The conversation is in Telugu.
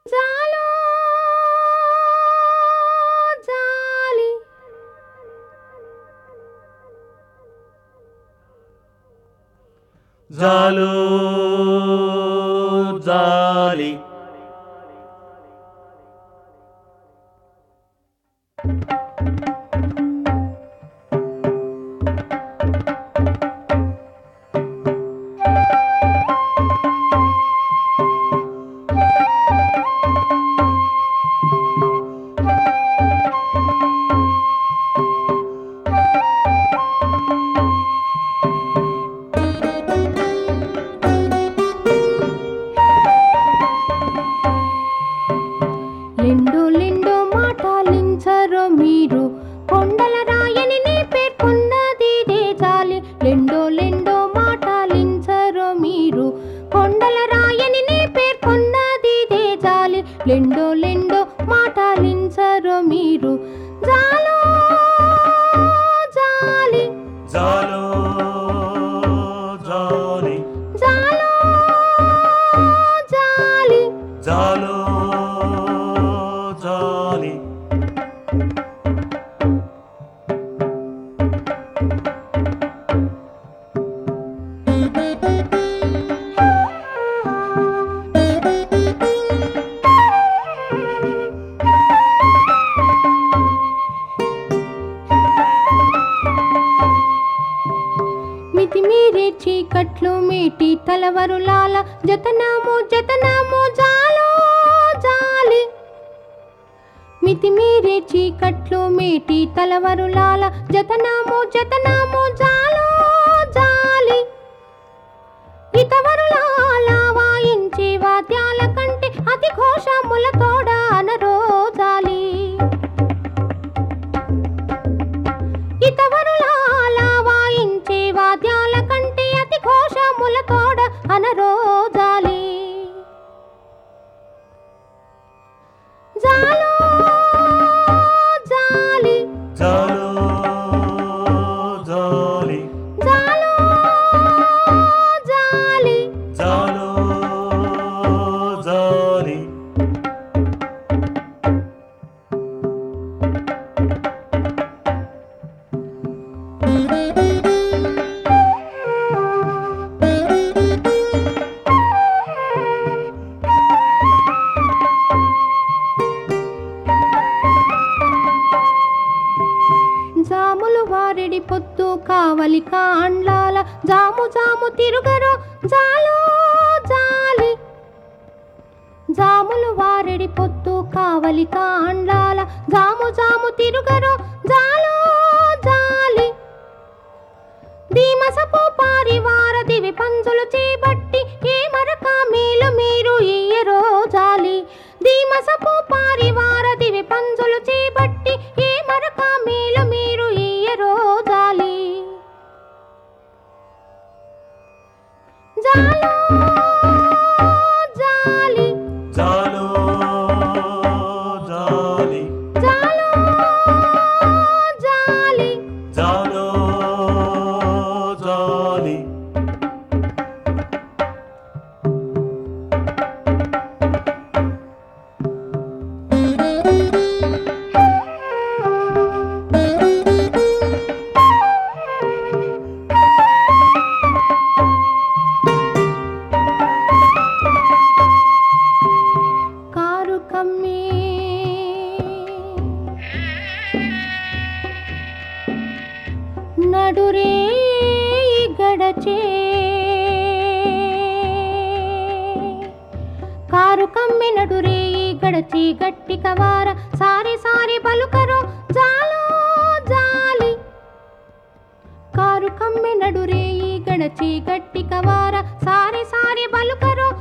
జాలో జాలి జాలు జాలి లెండు లెండు మాటలించరో మీరు కొండల రాయని నీ పేర్కొన్నది ఇదే జాలి లెండో లెండో మాటలించరో మీరు కొండల రాయని నీ పేర్కొన్నది ఇదే జాలి లెండో లెండో మాటలించరో మీరు జాలో జాలి జాలు జాలి జాలో జాలి జాలు జాలి మితిమీరే చీకట్లు మీటి తలవరులాల జతనాము జతనాము జాలో జాలి మితిమీరే చీకట్లు మీటి తలవరులాల జతనాము జతనాము జాలో జాలి ఇతవరులాల వాయించే వాద్యాల కంటే అతి ఘోషముల తోడ అనరో జాలి ఇతవరులాల వాయించే వాద్యాల కంటే అతి ఘోషముల తోడ అనరోజాలి జాలో జాలి జాలు జాలి జాలో జాలి జాలు జాలి జాములు వారెడి పొత్తు కావలి కాండ్లాల జాము జాము తిరుగరో జాలో జాలి జాములు వారెడి పొత్తు కావలి కాండ్లాల జాము జాము తిరుగరో జాలో జాలి దీమసపు పారివార దివి పంజులు చేపట్టి ఏ మరక మేలు మీరు ఇయ్యరో జాలి దీమసపు పారివార దివి పంజులు చేపట్టి ఏ మరక మేలు మీరు ఇయ్యరో జాలి జాలో జాలి జాలు జాలి జాలో జాలి జాలు జాలి కారు కమ్మి నడురే గడచే కారు కమ్మి నడురే గడచి గట్టి కవార సారి సారి పలుకరో జాలో జాలి కారు కమ్మి నడురే గడచి గట్టి కవార సారి సారి పలుకరో